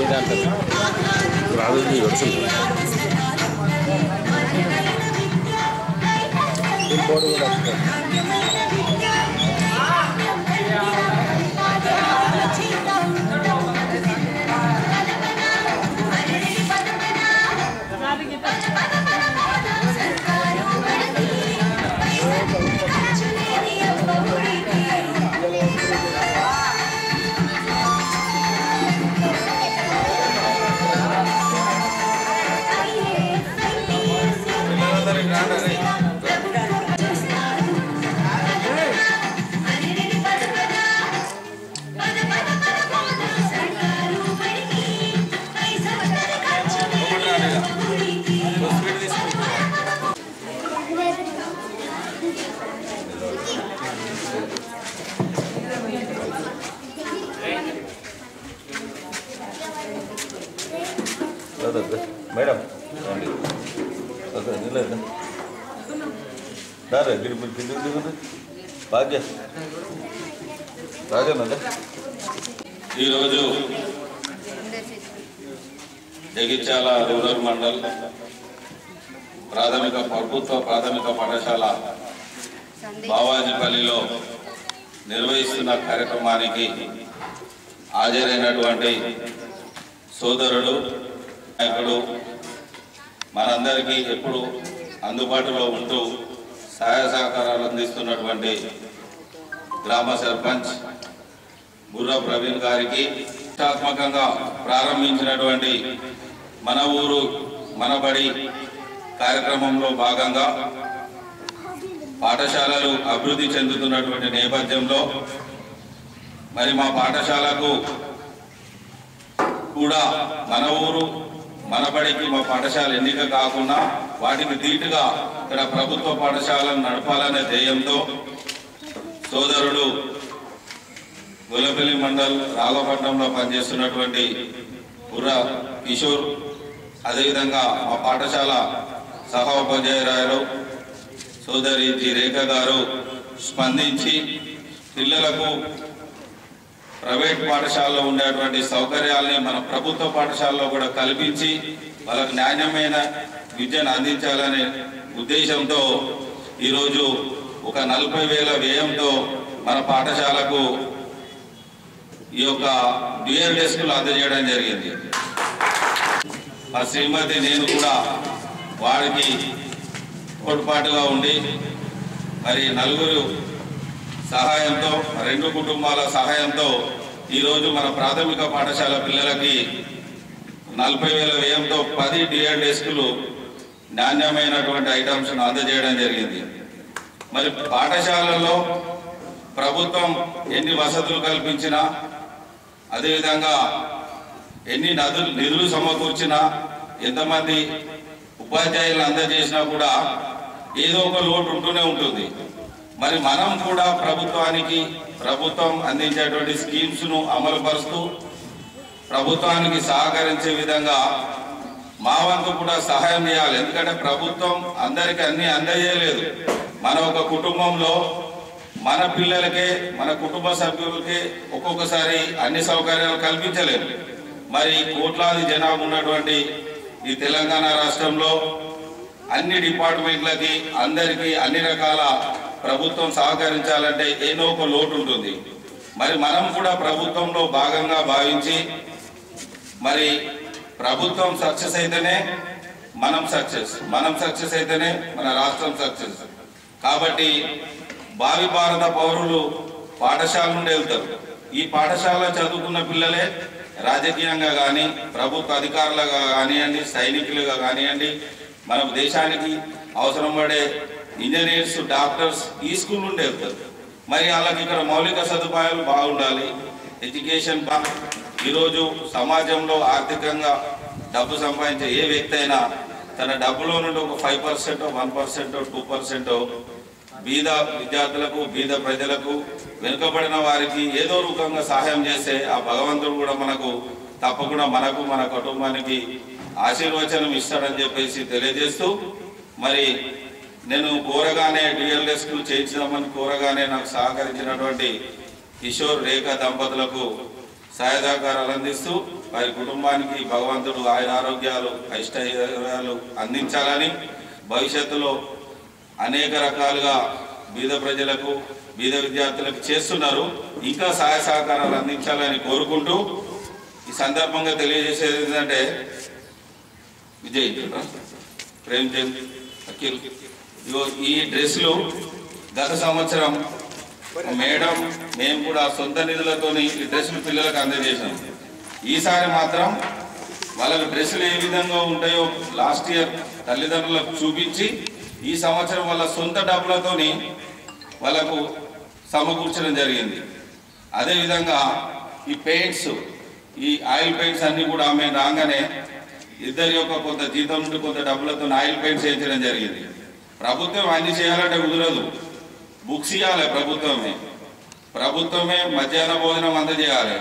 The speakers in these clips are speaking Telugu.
ఇదే అంటారు రాదు వరుసలు కోడ్ కూడా వస్తుంది మేడం లేదు దారా గిరి మీరు కిందికి దిగుంది భాగ్య రాజన్నదా ఈరోజు జగిత్యాల రూరల్ మండల్ ప్రాథమిక ప్రభుత్వ ప్రాథమిక పాఠశాల బావాజీపల్లిలో నిర్వహిస్తున్న కార్యక్రమానికి హాజరైనటువంటి సోదరుడు నాయకుడు మనందరికీ ఎప్పుడు అందుబాటులో ఉంటూ సహాయ సహకారాలు అందిస్తున్నటువంటి గ్రామ సర్పంచ్ బుర్ర ప్రవీణ్ గారికి ప్రతిష్టాత్మకంగా ప్రారంభించినటువంటి మన ఊరు మన బడి కార్యక్రమంలో భాగంగా పాఠశాలలు అభివృద్ధి చెందుతున్నటువంటి నేపథ్యంలో మరి మా పాఠశాలకు కూడా మన ఊరు మన బడికి మా పాఠశాల ఎన్నిక కాకుండా వాటికి ధీటుగా ఇక్కడ ప్రభుత్వ పాఠశాలను నడపాలనే ధ్యేయంతో సోదరుడు గులపల్లి మండల్ రాఘపట్నంలో పనిచేస్తున్నటువంటి బుర్ర కిషోర్ అదేవిధంగా మా పాఠశాల సహా ఉపాధ్యాయురాలు సోదరి జి రేఖ గారు స్పందించి పిల్లలకు ప్రైవేట్ పాఠశాలలో ఉండేటువంటి సౌకర్యాలని మన ప్రభుత్వ పాఠశాలలో కూడా కల్పించి వాళ్ళకు నాణ్యమైన విద్యను అందించాలనే ఉద్దేశంతో ఈరోజు ఒక నలభై వేల వ్యయంతో మన పాఠశాలకు ఈ యొక్క డ్యూయల్ డెస్కులు అందజేయడం జరిగింది మా శ్రీమతి నేను కూడా వారికి తోడ్పాటుగా ఉండి మరి నలుగురు సహాయంతో రెండు కుటుంబాల సహాయంతో ఈరోజు మన ప్రాథమిక పాఠశాల పిల్లలకి నలభై వేల వ్యయంతో పది డిఆర్ డెస్కులు నాణ్యమైనటువంటి ఐటమ్స్ను అందజేయడం జరిగింది మరి పాఠశాలల్లో ప్రభుత్వం ఎన్ని వసతులు కల్పించినా అదేవిధంగా ఎన్ని నదులు నిధులు సమకూర్చినా ఎంతమంది ఉపాధ్యాయులు అందజేసినా కూడా ఏదో ఒక లోటు ఉంటూనే ఉంటుంది మరి మనం కూడా ప్రభుత్వానికి ప్రభుత్వం అందించేటువంటి స్కీమ్స్ ను అమలు పరుస్తూ ప్రభుత్వానికి సహకరించే విధంగా మా వంతు కూడా సహాయం చేయాలి ఎందుకంటే ప్రభుత్వం అందరికీ అన్ని అందజేయలేదు మన ఒక కుటుంబంలో మన పిల్లలకే మన కుటుంబ సభ్యులకే ఒక్కొక్కసారి అన్ని సౌకర్యాలు కల్పించలేదు మరి కోట్లాది జనాభా ఉన్నటువంటి ఈ తెలంగాణ రాష్ట్రంలో అన్ని డిపార్ట్మెంట్లకి అందరికీ అన్ని రకాల ప్రభుత్వం సహకరించాలంటే ఏదో ఒక లోటు ఉంటుంది మరి మనం కూడా ప్రభుత్వంలో భాగంగా భావించి మరి ప్రభుత్వం సక్సెస్ అయితేనే మనం సక్సెస్ మనం సక్సెస్ అయితేనే మన రాష్ట్రం సక్సెస్ కాబట్టి భావి భారత పౌరులు పాఠశాల నుండి వెళ్తారు ఈ పాఠశాల చదువుకున్న పిల్లలే రాజకీయంగా కానీ ప్రభుత్వ అధికారులుగా కానివ్వండి సైనికులుగా కానివ్వండి మన దేశానికి అవసరం పడే ఇంజనీర్స్ డాక్టర్స్ ఈ స్కూల్ నుండి వెళ్తారు మరి వాళ్ళకి ఇక్కడ మౌలిక సదుపాయాలు బాగుండాలి ఎడ్యుకేషన్ బా ఈరోజు సమాజంలో ఆర్థికంగా డబ్బు సంపాదించే ఏ వ్యక్తి అయినా తన డబ్బులో నుండి ఒక five percent one percent two percent బీద విద్యార్థులకు బీద ప్రజలకు వెనుకబడిన వారికి ఏదో రూపంగా సహాయం చేస్తే ఆ భగవంతుడు కూడా మనకు తప్పకుండా మనకు మన కుటుంబానికి ఆశీర్వచనం ఇస్తాడని చెప్పేసి తెలియజేస్తూ మరి నేను కోరగానే డిఎల్ఎస్ కు చేయించామని కోరగానే నాకు సహకరించినటువంటి కిషోర్ రేఖ దంపతులకు సహాయ సహకారాలు అందిస్తూ వారి కుటుంబానికి భగవంతుడు ఆయన ఆరోగ్యాలు ఐష్టర్యాలు అందించాలని భవిష్యత్తులో అనేక రకాలుగా బీద ప్రజలకు బీద విద్యార్థులకు చేస్తున్నారు ఇంకా సహాయ సహకారాలు అందించాలని కోరుకుంటూ ఈ సందర్భంగా తెలియజేసేది ఏంటంటే విజయ్ ప్రేమ్చంద్ అఖిల్ ఇగో ఈ డ్రెస్సులు గత సంవత్సరం మేడం మేము కూడా సొంత నిధులతోని ఈ డ్రెస్సులు పిల్లలకు అందజేసాం ఈసారి మాత్రం వాళ్ళకి డ్రెస్సులు ఏ విధంగా ఉంటాయో లాస్ట్ ఇయర్ తల్లిదండ్రులకు చూపించి ఈ సంవత్సరం వాళ్ళ సొంత డబ్బులతోని వాళ్ళకు సమకూర్చడం జరిగింది అదేవిధంగా ఈ పెయింట్స్ ఈ ఆయిల్ పెయింట్స్ అన్ని కూడా మేము రాగానే ఇద్దరి యొక్క కొంత జీతం నుండి కొంత డబ్బులతో ఆయిల్ పెయింట్స్ వేయించడం జరిగింది ప్రభుత్వం అన్ని చేయాలంటే కుదరదు బుక్స్ ఇవ్వాలి ప్రభుత్వమే ప్రభుత్వమే మధ్యాహ్న భోజనం అందజేయాలి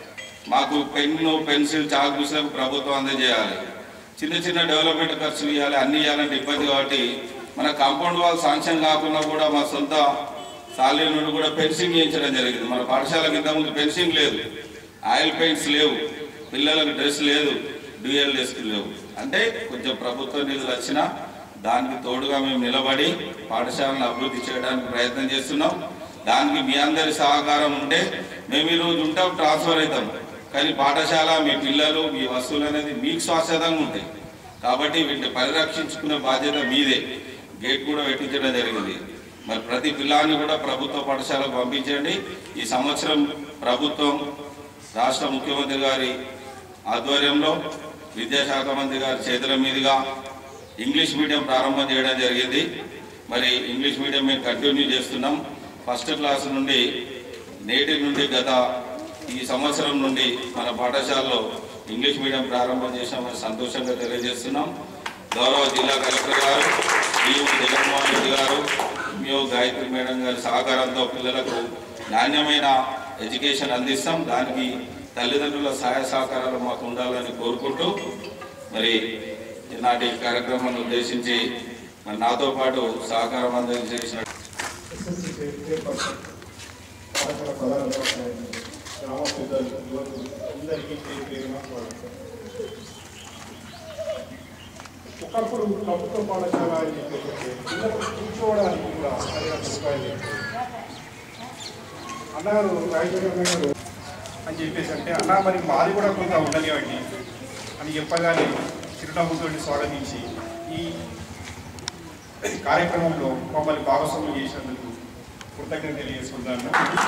మాకు పెన్ను పెన్సిల్ చాక్ పీసులకు ప్రభుత్వం అందజేయాలి చిన్న చిన్న డెవలప్మెంట్ ఖర్చులు ఇవ్వాలి అన్ని ఇవ్వాలంటే ఇబ్బంది కాబట్టి మన కాంపౌండ్ వాల్ శాంక్షన్ కాకుండా కూడా మా సొంత సాలరీ నుండి కూడా ఫెన్సింగ్ చేయించడం జరిగింది మన పాఠశాలకు ఇంతకుముందు ఫెన్సింగ్ లేదు ఆయిల్ పెయింట్స్ లేవు పిల్లలకు డ్రెస్ లేదు డ్యూయల్ డెస్క్ లేవు అంటే కొంచెం ప్రభుత్వ నిధులు వచ్చినా దానికి తోడుగా మేము నిలబడి పాఠశాలను అభివృద్ధి చేయడానికి ప్రయత్నం చేస్తున్నాం దానికి మీ అందరి సహకారం ఉంటే మేము ఈ రోజు ఉంటాం ట్రాన్స్ఫర్ అవుతాం కానీ పాఠశాల మీ పిల్లలు మీ వస్తువులు అనేది మీకు శాశ్వతంగా ఉంటాయి కాబట్టి వీటిని పరిరక్షించుకునే బాధ్యత మీదే గేట్ కూడా పెట్టించడం జరిగింది మరి ప్రతి పిల్లాన్ని కూడా ప్రభుత్వ పాఠశాలకు పంపించండి ఈ సంవత్సరం ప్రభుత్వం రాష్ట్ర ముఖ్యమంత్రి గారి ఆధ్వర్యంలో విద్యాశాఖ మంత్రి గారి చేతుల మీదుగా ఇంగ్లీష్ మీడియం ప్రారంభం చేయడం జరిగింది మరి ఇంగ్లీష్ మీడియం మేము కంటిన్యూ చేస్తున్నాం ఫస్ట్ క్లాస్ నుండి నేటి నుండి గత ఈ సంవత్సరం నుండి మన పాఠశాలలో ఇంగ్లీష్ మీడియం ప్రారంభం చేశామని సంతోషంగా తెలియజేస్తున్నాం గౌరవ జిల్లా కలెక్టర్ గారు ఈఓ జగన్మోహన్ రెడ్డి గారు ఎంఈఓ గాయత్రి మేడం గారి సహకారంతో పిల్లలకు నాణ్యమైన ఎడ్యుకేషన్ అందిస్తాం దానికి తల్లిదండ్రుల సహాయ సహకారాలు మాకు ఉండాలని కోరుకుంటూ మరి ఈనాటి కార్యక్రమాన్ని ఉద్దేశించి మరి నాతో పాటు సహకారం అందజేసిన ఎస్ఎస్సి పేపర్ పాఠశాల ప్రధాన ఉపాధ్యాయులు, గ్రామ పెద్దలు యువకులు అందరికీ పేరు పేరున స్వాగతం ఒకప్పుడు ప్రభుత్వ పాఠశాల అని చెప్పేసి పిల్లలు కూర్చోవడానికి కూడా సరైన సదుపాయం లేదు అన్నారు రాజశేఖర గారు అని చెప్పేసి అంటే అన్నా మరి మాది కూడా కొంత ఉండనివ్వండి అని చెప్పగానే చిరునవ్వుతో స్వాగతించి ఈ కార్యక్రమంలో మమ్మల్ని భాగస్వామ్యం చేసినందుకు కృతజ్ఞత తెలియజేసుకుంటాను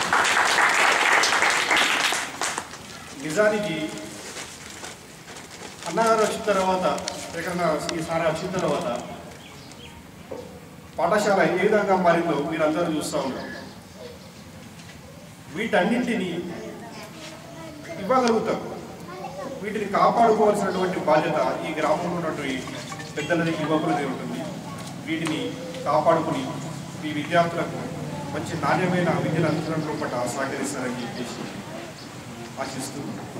నిజానికి అన్నగారు వచ్చిన తర్వాత ఎక్కడన్నా ఈ సారి వచ్చిన తర్వాత పాఠశాల ఏ విధంగా మారిందో మీరందరూ చూస్తూ ఉన్నారు వీటన్నింటినీ ఇవ్వగలుగుతాం వీటిని కాపాడుకోవాల్సినటువంటి బాధ్యత ఈ గ్రామంలో ఉన్నటువంటి పెద్దలది యువకులది ఉంటుంది వీటిని కాపాడుకుని ఈ విద్యార్థులకు మంచి నాణ్యమైన విద్యను అందించడం లోపల సహకరిస్తారని చెప్పేసి ఆశిస్తూ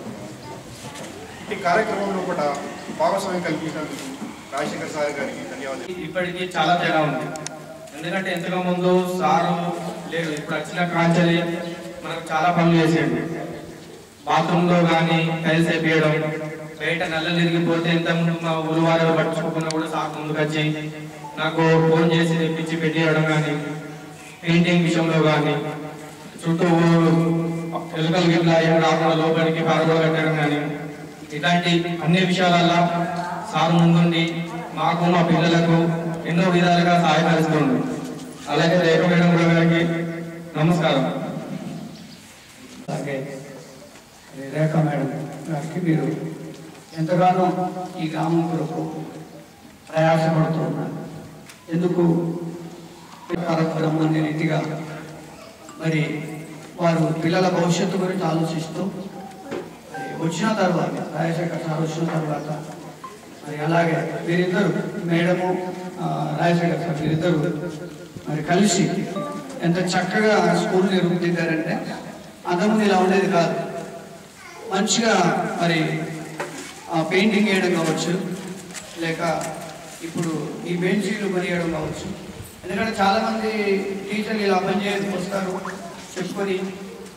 ఈ కార్యక్రమం లోపల భాగస్వామ్యం కల్పించినందుకు రాజశేఖర్ సార్ గారికి ధన్యవాదాలు ఇప్పటికీ చాలా తేడా ఉంది ఎందుకంటే ఎంతగా ముందు సారు లేడు ఇప్పుడు వచ్చిన కాంచలి మనకు చాలా పనులు చేసేయండి బాత్రూంలో కానీ టైల్స్ వేపించడం బయట నల్లలు ఇరిగిపోతే ఎంత ముందు మా ఊరు వారు పట్టించుకోకుండా కూడా సార్ ముందుకు వచ్చి నాకు ఫోన్ చేసి తెప్పించి పెట్టేయడం కానీ పెయింటింగ్ విషయంలో కానీ చుట్టూ ఎలుకలు గిట్లా ఏం రాకుండా లోపలికి పారబోగట్టడం కానీ ఇలాంటి అన్ని విషయాలల్లో సార్ ముందుండి మాకు మా పిల్లలకు ఎన్నో విధాలుగా సహాయపరుస్తుంది అలాగే రేఖ మేడం కూడా గారికి నమస్కారం అలాగే రేఖ మేడం గారికి మీరు ఎంతగానో ఈ గ్రామం కొరకు ప్రయాసపడుతున్నారు ఎందుకు కార్యక్రమం అనే రీతిగా మరి వారు పిల్లల భవిష్యత్తు గురించి ఆలోచిస్తూ మరి వచ్చిన తర్వాత రాజశేఖర్ సార్ వచ్చిన తర్వాత మరి అలాగే వీరిద్దరు మేడము ఆ, రాజశేఖర్ సార్ వీరిద్దరు మరి కలిసి ఎంత చక్కగా స్కూల్ని రూపుదిద్దారంటే అంతకుముందు ఇలా ఉండేది కాదు మంచిగా మరి ఆ పెయింటింగ్ వేయడం కావచ్చు లేక ఇప్పుడు ఈ బెంచీలు కొనియడం కావచ్చు ఎందుకంటే చాలామంది టీచర్లు ఇలా పని చేయడానికి వస్తారు చెప్పుకొని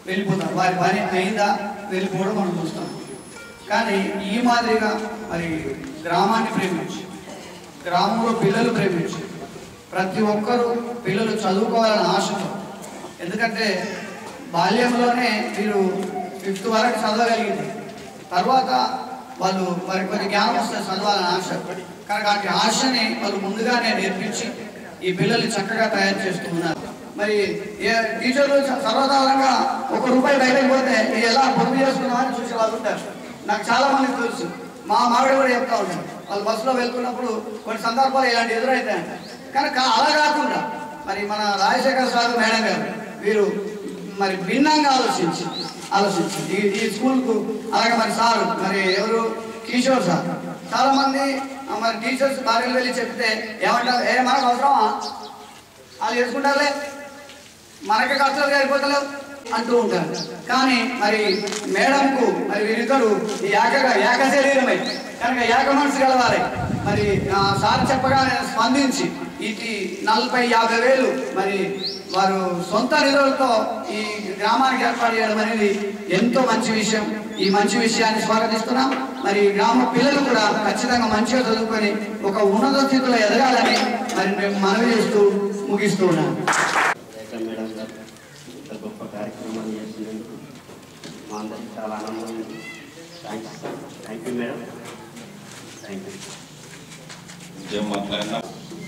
వెళ్ళిపోతారు వారి పని అయిందా వెళ్ళిపోవడం మనం చూస్తాం కానీ ఈ మాదిరిగా మరి గ్రామాన్ని ప్రేమించి గ్రామంలో పిల్లలు ప్రేమించి ప్రతి ఒక్కరూ పిల్లలు చదువుకోవాలని ఆశతో ఎందుకంటే బాల్యంలోనే వీరు ఫిఫ్త్ వరకు చదవగలిగింది తర్వాత వాళ్ళు మరి కొన్ని జ్ఞానం వస్తే చదవాలని ఆశ కనుక ఆ ఆశని వాళ్ళు ముందుగానే నేర్పించి ఈ పిల్లల్ని చక్కగా తయారు చేస్తున్నారు మరి ఏ టీచర్లు స- సర్వసాధారణంగా ఒక రూపాయి బయటకు పోతే ఇది ఎలా పొదుపు చేసుకున్నామని చూసే వాళ్ళు ఉంటారు నాకు చాలా మందికి తెలుసు మా మావిడ కూడా చెప్తా ఉంటాను వాళ్ళు బస్సులో వెళ్తున్నప్పుడు కొన్ని సందర్భాలు ఇలాంటి ఎదురైతాయంట కనుక అలా కాకుండా మరి మన రాజశేఖర్ సార్ మేడం గారు వీరు మరి భిన్నంగా ఆలోచించి ఆలోచించి ఈ ఈ స్కూల్కు అలాగే మరి సార్ మరి ఎవరు కిషోర్ సార్ చాలా మంది ఆ, మరి టీచర్స్ భార్యలు వెళ్ళి చెప్తే ఏమంటారు ఏ మనకు అవసరమా వాళ్ళు చేసుకుంటారులే మనకి ఖర్చులు సరిపోతలేవు అంటూ ఉంటారు కానీ మరి మేడంకు మరి వీరిద్దరు ఈ ఏకగా ఏక శరీరమై కనుక ఏక మనసు గలవారే మరి ఆ సార్ చెప్పగానే స్పందించి ఇది నలభై యాభై వేలు మరి వారు సొంత నిధులతో ఈ గ్రామానికి ఏర్పాటు చేయడం అనేది ఎంతో మంచి విషయం ఈ మంచి విషయాన్ని స్వాగతిస్తున్నాం మరి ఈ గ్రామ పిల్లలు కూడా ఖచ్చితంగా మంచిగా చదువుకొని ఒక ఉన్నత స్థితిలో ఎదగాలని మరి మేము మనవి చేస్తూ ముగిస్తూ ఉన్నాం రేఖ మేడం గారు ఇంత గొప్ప కార్యక్రమాన్ని చేసినందుకు మా అందరికి చాలా ఆనందం ఉంది thanks thank you madam thank you ఇంకేం మాట్లాడినా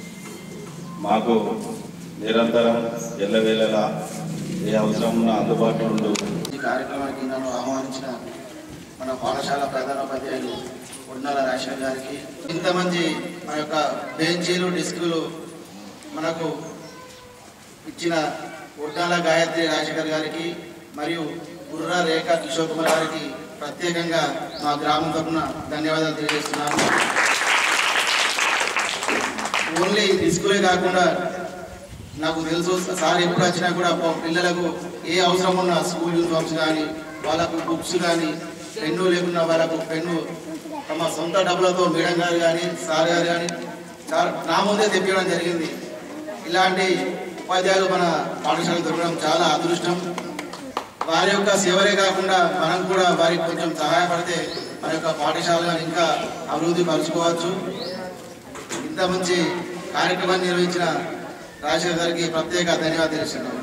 మాకు నిరంతరం ఎల్లవేళలా ఏ అవసరం ఉన్నా అందుబాటులో ఉండు ఈ కార్యక్రమానికి నన్ను ఆహ్వానించిన మన పాఠశాల ప్రధానోపాధ్యాయులు ఉండాల రాజశేఖర్ గారికి ఇంతమంది మన యొక్క బెంచీలు డిస్కులు మనకు ఇచ్చిన ఉడ్డాల గాయత్రి రాజశేఖర్ గారికి మరియు బుర్రా రేఖ కిషోర్ కుమార్ గారికి ప్రత్యేకంగా మా గ్రామం తరఫున ధన్యవాదాలు తెలియజేస్తున్నాను ఓన్లీ డిస్కులే కాకుండా నాకు తెలుసు సార్ ఎప్పుడు వచ్చినా కూడా ప- పిల్లలకు ఏ అవసరం ఉన్నా స్కూల్ యూనిఫామ్స్ కానీ వాళ్ళకు బుక్స్ కానీ పెన్ను లేకున్నా వాళ్ళకు పెన్ను తమ సొంత డబ్బులతో మేడం గారు కానీ సార్ గారు కానీ సార్ నా ముందే తెప్పించడం జరిగింది ఇలాంటి ఉపాధ్యాయులు మన పాఠశాల దొరకడం చాలా అదృష్టం వారి యొక్క సేవలే కాకుండా మనం కూడా వారికి కొంచెం సహాయపడితే మన యొక్క పాఠశాలను ఇంకా అభివృద్ధి పరుచుకోవచ్చు ఇంత మంచి కార్యక్రమాన్ని నిర్వహించిన రాజశేఖర్ గారికి ప్రత్యేక ధన్యవాదాలు తెలుస్తున్నాను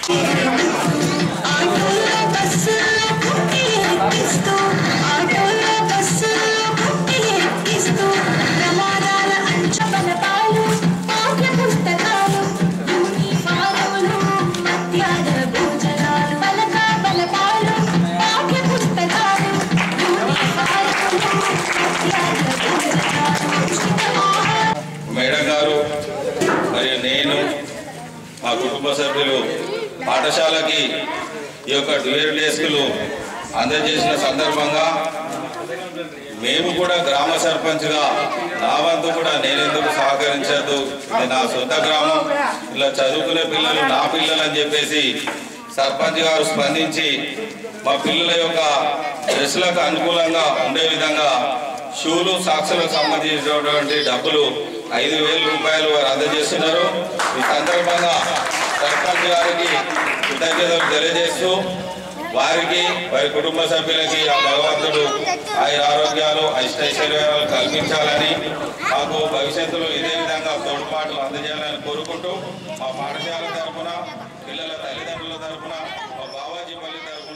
ఆటోలో బస్సులో పుట్టి ఎక్కిస్తూ ఆటోలో బస్సులో పుట్టి ఎక్కిస్తూ ప్రమాదాల అంచబల పాలు పాఠ్య పుస్తకాలు యూనిఫాములు మధ్యాహ్న భోజనాలు పలక బలపాలు పాఠ్య పుస్తకాలు యూనిఫాములు మధ్యాహ్న భోజనాలు ఉచిత ఆహారం మేడం గారు మరియు నేను మా కుటుంబ సభ్యులు పాఠశాలకి ఈ యొక్క డ్యూయల్ డెస్క్లు అందజేసిన సందర్భంగా మేము కూడా గ్రామ సర్పంచ్గా నా వంతు కూడా నేనెందుకు సహకరించద్దు ఇది నా సొంత గ్రామం ఇలా చదువుకునే పిల్లలు నా పిల్లలు అని చెప్పేసి సర్పంచ్ గారు స్పందించి మా పిల్లల యొక్క డ్రెస్సులకు అనుకూలంగా ఉండే విధంగా షూలు సాక్సులకు సంబంధించినటువంటి డబ్బులు ఐదు వేల రూపాయలు వారు అందజేస్తున్నారు ఈ సందర్భంగా సర్పంచ్ గారికి కృతజ్ఞతలు తెలియజేస్తూ వారికి వారి కుటుంబ సభ్యులకి ఆ భగవంతుడు ఆయన ఆరోగ్యాలు అష్టైశ్వర్యాలు కల్పించాలని మాకు భవిష్యత్తులో ఇదే విధంగా తోడ్పాటు అందజేయాలని కోరుకుంటూ మా పాఠశాల తరఫున పిల్లల తల్లిదండ్రుల తరఫున మా బావాజీ పల్లి తరఫున